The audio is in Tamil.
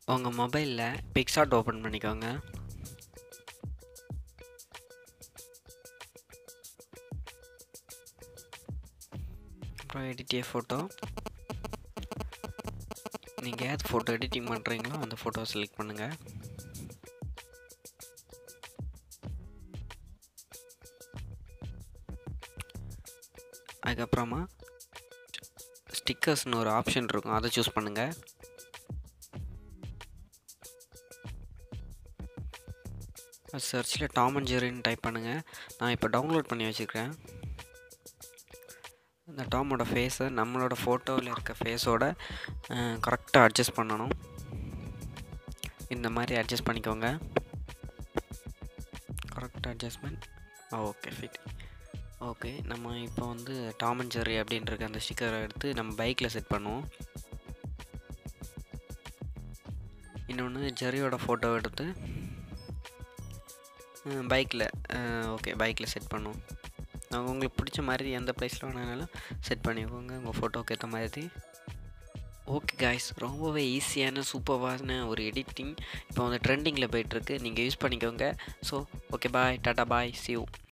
உங்கள் மொபைலில் பிக்சார்ட் ஓப்பன் பண்ணிக்கோங்க அப்புறம் எடிட் ஃபோட்டோ நீங்கள் ஏது ஃபோட்டோ எடிட்டிங் பண்ணுறீங்களோ அந்த ஃபோட்டோ செலக்ட் பண்ணுங்கள் அதுக்கப்புறமா ஸ்டிக்கர்ஸ்னு ஒரு ஆப்ஷன் இருக்கும் அதை சூஸ் பண்ணுங்கள் சர்ச்சில் டாம் அண்ட் ஜெரின்னு டைப் பண்ணுங்கள் நான் இப்போ டவுன்லோட் பண்ணி வச்சுருக்கேன் இந்த டாமோட ஃபேஸை நம்மளோட ஃபோட்டோவில் இருக்க ஃபேஸோட கரெக்டாக அட்ஜஸ்ட் பண்ணணும் இந்த மாதிரி அட்ஜஸ்ட் பண்ணிக்கோங்க correct adjustment okay fit okay நம்ம இப்போ வந்து டாம் அண்ட் ஜெர்ரி அப்படின்ற அந்த ஸ்டிக்கரை எடுத்து நம்ம பைக்கில் செட் பண்ணுவோம் இன்னொன்று ஜெர்ரியோட ஃபோட்டோ எடுத்து பைக்கில் ஓகே பைக்கில் செட் பண்ணுவோம் உங்களுக்கு பிடிச்ச மாதிரி எந்த ப்ளேஸில் வேணாலும் செட் பண்ணிக்கோங்க உங்கள் ஃபோட்டோக்கு ஏற்ற மாதிரி ஓகே காய்ஸ் ரொம்பவே ஈஸியான சூப்பர்வான ஒரு எடிட்டிங் இப்போ வந்து ட்ரெண்டிங்கில் போயிட்டுருக்கு நீங்கள் யூஸ் பண்ணிக்கோங்க so okay bye tata bye see you